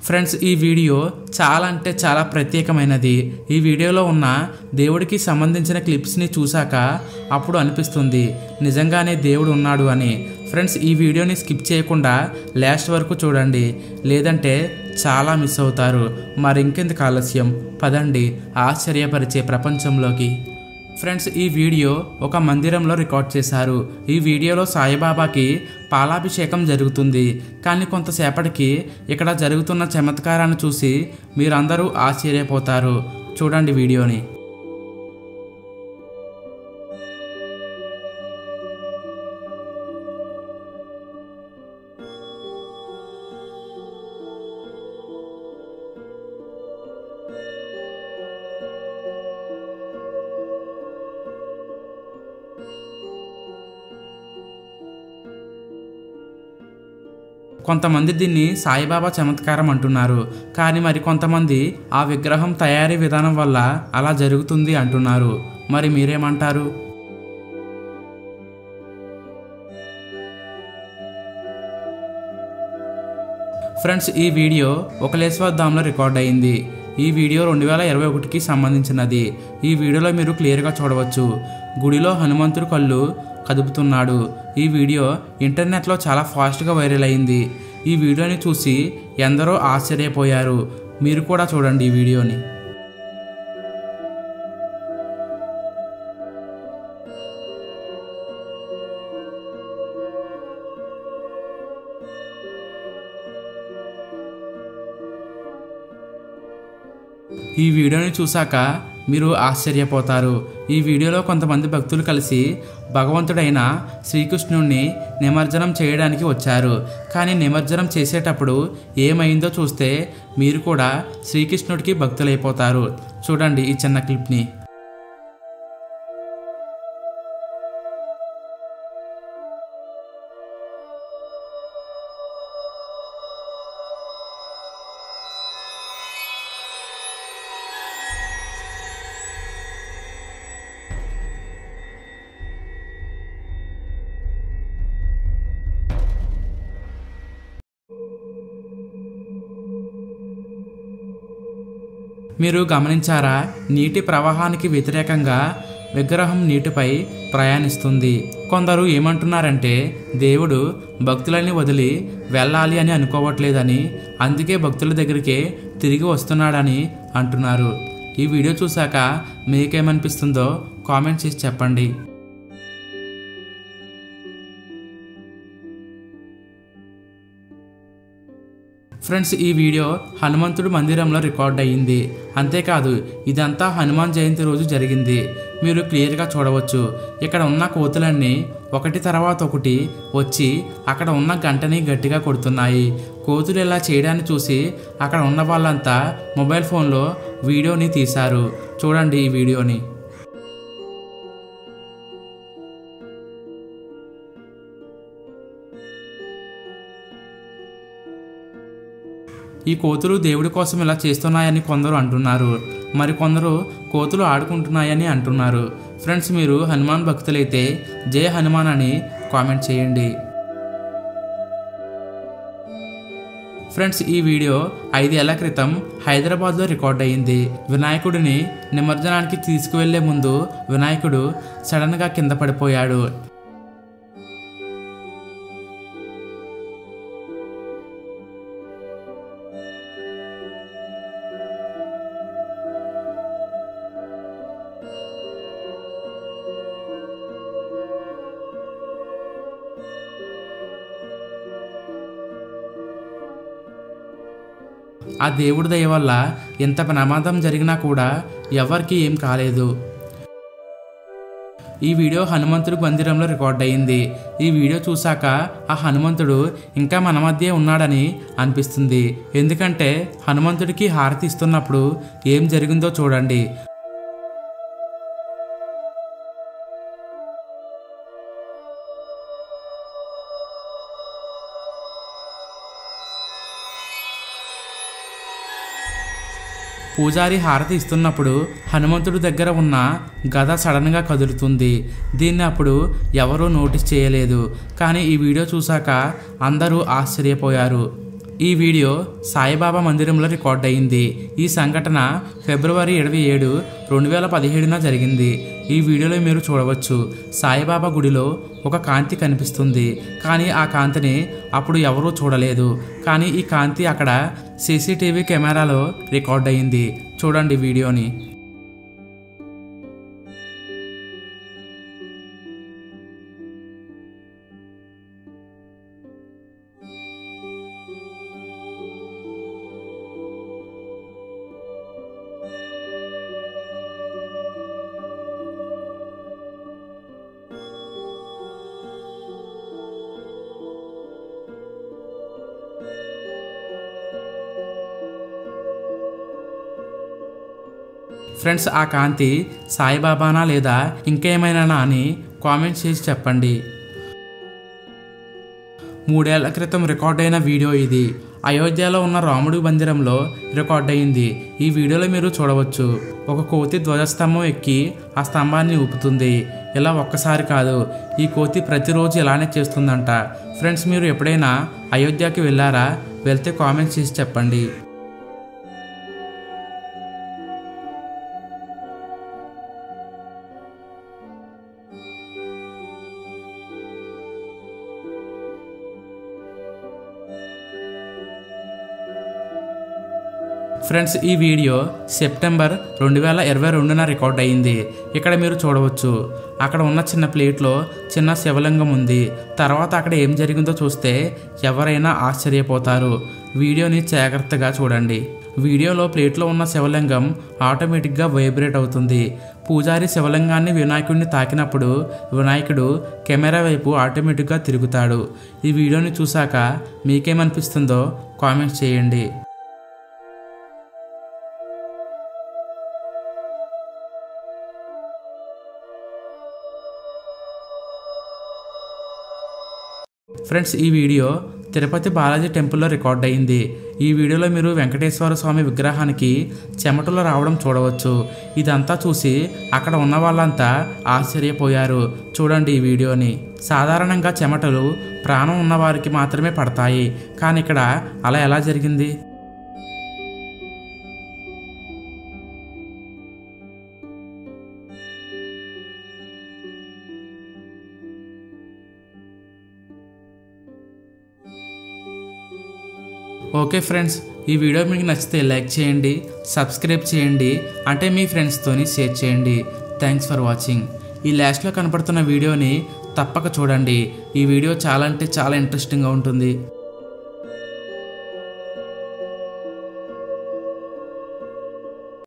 friends ఈ video చాలా అంటే చాలా ప్రత్యేకమైనది ఈ వీడియోలో ఉన్న దేవుడికి సంబంధించిన క్లిప్స్ని చూశాక అప్పుడు అనిపిస్తుంది నిజంగానే దేవుడు ఉన్నాడు అని ఫ్రెండ్స్ ఈ వీడియోని స్కిప్ చేయకుండా లాస్ట్ వరకు చూడండి లేదంటే చాలా మిస్ అవుతారు మరి ఇంకెందుకు ఆలస్యం పదండి ఆశ్చర్యపరిచే ప్రపంచంలోకి ఫ్రెండ్స్ ఈ వీడియో ఒక మందిరంలో రికార్డ్ చేశారు ఈ వీడియోలో సాయిబాబాకి పాలాభిషేకం జరుగుతుంది కానీ కొంతసేపటికి ఇక్కడ జరుగుతున్న చమత్కారాన్ని చూసి మీరందరూ ఆశ్చర్యపోతారు చూడండి వీడియోని కొంతమంది దీన్ని సాయిబాబా చమత్కారం అంటున్నారు కానీ మరి కొంతమంది ఆ విగ్రహం తయారీ విధానం వల్ల అలా జరుగుతుంది అంటున్నారు మరి మీరేమంటారు ఫ్రెండ్స్ ఈ వీడియో ఒకలేశ్వర ధామ్లో రికార్డ్ అయింది ఈ వీడియో రెండు వేల ఇరవై ఒకటికి సంబంధించినది ఈ వీడియోలో మీరు క్లియర్గా చూడవచ్చు గుడిలో హనుమంతుడు కళ్ళు కదుపుతున్నాడు ఈ వీడియో ఇంటర్నెట్లో చాలా ఫాస్ట్గా వైరల్ అయింది ఈ వీడియోని చూసి ఎందరో ఆశ్చర్యపోయారు మీరు కూడా చూడండి ఈ వీడియోని ఈ వీడియోని చూశాక మీరు ఆశ్చర్యపోతారు ఈ వీడియోలో కొంతమంది భక్తులు కలిసి భగవంతుడైన శ్రీకృష్ణుణ్ణి నిమజ్జనం చేయడానికి వచ్చారు కానీ నిమజ్జనం చేసేటప్పుడు ఏమైందో చూస్తే మీరు కూడా శ్రీకృష్ణుడికి భక్తులైపోతారు చూడండి ఈ చిన్న క్లిప్ని మీరు గమనించారా నీటి ప్రవాహానికి వ్యతిరేకంగా విగ్రహం నీటిపై ప్రయాణిస్తుంది కొందరు ఏమంటున్నారంటే దేవుడు భక్తులని వదిలి వెళ్ళాలి అని అనుకోవట్లేదని అందుకే భక్తుల దగ్గరికే తిరిగి వస్తున్నాడని అంటున్నారు ఈ వీడియో చూశాక మీకేమనిపిస్తుందో కామెంట్ చేసి చెప్పండి ఫ్రెండ్స్ ఈ వీడియో హనుమంతుడు మందిరంలో రికార్డ్ అయ్యింది అంతేకాదు ఇదంతా హనుమాన్ జయంతి రోజు జరిగింది మీరు క్లియర్గా చూడవచ్చు ఇక్కడ ఉన్న కోతులన్నీ ఒకటి తర్వాత ఒకటి వచ్చి అక్కడ ఉన్న గంటని గట్టిగా కొడుతున్నాయి కోతులు ఇలా చేయడాన్ని చూసి అక్కడ ఉన్న వాళ్ళంతా మొబైల్ ఫోన్లో వీడియోని తీశారు చూడండి ఈ వీడియోని ఈ కోతులు దేవుడి కోసం ఇలా చేస్తున్నాయని కొందరు అంటున్నారు మరి కొందరు కోతులు ఆడుకుంటున్నాయని అంటున్నారు ఫ్రెండ్స్ మీరు హనుమాన్ భక్తులైతే జయ హనుమాన్ అని కామెంట్ చేయండి ఫ్రెండ్స్ ఈ వీడియో ఐదేళ్ల క్రితం హైదరాబాద్లో రికార్డ్ అయ్యింది వినాయకుడిని నిమజ్జనానికి తీసుకువెళ్లే ముందు వినాయకుడు సడన్గా కింద పడిపోయాడు ఆ దేవుడి దయ వల్ల ఎంత ప్రమాదం జరిగినా కూడా ఎవరికి ఏం కాలేదు ఈ వీడియో హనుమంతుడి మందిరంలో రికార్డ్ అయింది ఈ వీడియో చూశాక ఆ హనుమంతుడు ఇంకా మన మధ్య ఉన్నాడని అనిపిస్తుంది ఎందుకంటే హనుమంతుడికి హారతి ఇస్తున్నప్పుడు ఏం జరిగిందో చూడండి పూజారి హారతి ఇస్తున్నప్పుడు హనుమంతుడి దగ్గర ఉన్న గద సడన్గా కదులుతుంది దీన్ని అప్పుడు ఎవరూ నోటీస్ చేయలేదు కానీ ఈ వీడియో చూశాక అందరూ ఆశ్చర్యపోయారు ఈ వీడియో సాయిబాబా మందిరంలో రికార్డ్ అయింది ఈ సంఘటన ఫిబ్రవరి ఇరవై ఏడు రెండు వేల పదిహేడున జరిగింది ఈ వీడియోలో మీరు చూడవచ్చు సాయిబాబా గుడిలో ఒక కాంతి కనిపిస్తుంది కానీ ఆ కాంతిని అప్పుడు ఎవరూ చూడలేదు కానీ ఈ కాంతి అక్కడ సీసీటీవీ కెమెరాలో రికార్డ్ అయింది చూడండి వీడియోని ఫ్రెండ్స్ ఆ కాంతి సాయిబాబానా లేదా ఇంకేమైనా అని కామెంట్ చేసి చెప్పండి మూడేళ్ల క్రితం రికార్డ్ అయిన వీడియో ఇది అయోధ్యలో ఉన్న రాముడి మందిరంలో రికార్డ్ అయింది ఈ వీడియోలో మీరు చూడవచ్చు ఒక కోతి ధ్వజస్తంభం ఎక్కి ఆ స్తంభాన్ని ఊపుతుంది ఇలా ఒక్కసారి కాదు ఈ కోతి ప్రతిరోజు ఇలానే చేస్తుందంట ఫ్రెండ్స్ మీరు ఎప్పుడైనా అయోధ్యకి వెళ్ళారా వెళ్తే కామెంట్ చేసి చెప్పండి ఫ్రెండ్స్ ఈ వీడియో సెప్టెంబర్ రెండు వేల ఇరవై రెండున రికార్డ్ అయింది ఇక్కడ మీరు చూడవచ్చు అక్కడ ఉన్న చిన్న ప్లేట్లో చిన్న శివలింగం ఉంది తర్వాత అక్కడ ఏం జరిగిందో చూస్తే ఎవరైనా ఆశ్చర్యపోతారు వీడియోని జాగ్రత్తగా చూడండి వీడియోలో ప్లేట్లో ఉన్న శివలింగం ఆటోమేటిక్గా వైబ్రేట్ అవుతుంది పూజారి శివలింగాన్ని వినాయకుడిని తాకినప్పుడు వినాయకుడు కెమెరా వైపు ఆటోమేటిక్గా తిరుగుతాడు ఈ వీడియోని చూశాక మీకేమనిపిస్తుందో కామెంట్స్ చేయండి ఫ్రెండ్స్ ఈ వీడియో తిరుపతి బాలాజీ టెంపుల్లో రికార్డ్ అయింది ఈ వీడియోలో మీరు వెంకటేశ్వర స్వామి విగ్రహానికి చెమటలు రావడం చూడవచ్చు ఇదంతా చూసి అక్కడ ఉన్న వాళ్ళంతా ఆశ్చర్యపోయారు చూడండి ఈ వీడియోని సాధారణంగా చెమటలు ప్రాణం ఉన్న వారికి మాత్రమే పడతాయి కానీ ఇక్కడ అలా ఎలా జరిగింది ఓకే ఫ్రెండ్స్ ఈ వీడియో మీకు నచ్చితే లైక్ చేయండి సబ్స్క్రైబ్ చేయండి అంటే మీ ఫ్రెండ్స్తోని షేర్ చేయండి థ్యాంక్స్ ఫర్ వాచింగ్ ఈ లాస్ట్లో కనపడుతున్న వీడియోని తప్పక చూడండి ఈ వీడియో చాలా అంటే చాలా ఇంట్రెస్టింగ్గా ఉంటుంది